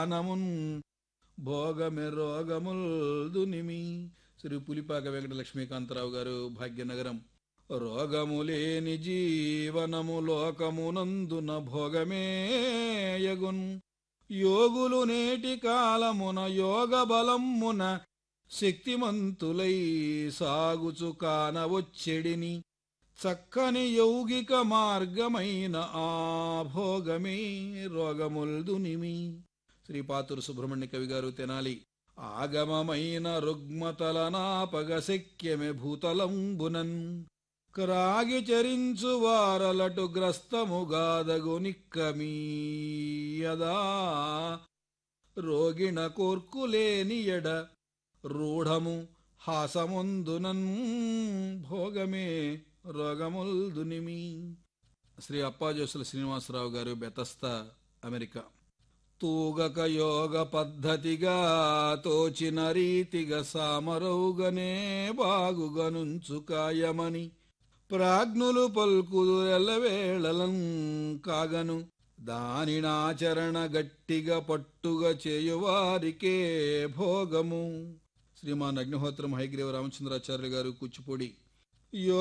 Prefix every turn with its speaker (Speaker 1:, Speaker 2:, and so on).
Speaker 1: నమున్ భోగమె రోగముల్ దునిమి శ్రీ పులిపాక వెంకట లక్ష్మీకాంతరావు గారు భాగ్యనగరం రోగము లేని జీవనము లోకమునందున భోగమే యగున్ యోగులు నేటి కాలమున యోగ బలమున శక్తిమంతులై సాగుచు కానవొచ్చెడిని చక్కని యౌగిక మార్గమైన ఆ భోగమే రోగముల్దునిమి శ్రీపాతురు సుబ్రహ్మణ్య కవి గారు తెనాలి ఆగమమైన రుగ్మతలనాపగ శక్యమె భూతలంబునన్ క్రాగి చరించు వారలటు గ్రస్తముగాదగు నిక్కమీయదా రోగిణ కోర్కులేని ఎడ రూఢము హాసముందునన్ భోగమే రోగముల్దునిమి శ్రీ అప్పాజోసుల శ్రీనివాసరావు గారు బెతస్త అమెరికా తూగక యోగ పద్ధతిగా తోచిన రీతిగా సామరౌగనే బాగుగనుంచు కాయమని ప్రాజ్ఞులు పల్కుదురెల్లవేళలం కాగను దానినాచరణ గట్టిగా పట్టుగా చేయువారికే భోగము శ్రీమాన్ అగ్నిహోత్రం హైగ్రీవ రామచంద్రాచార్యులు గారు కూచిపూడి యో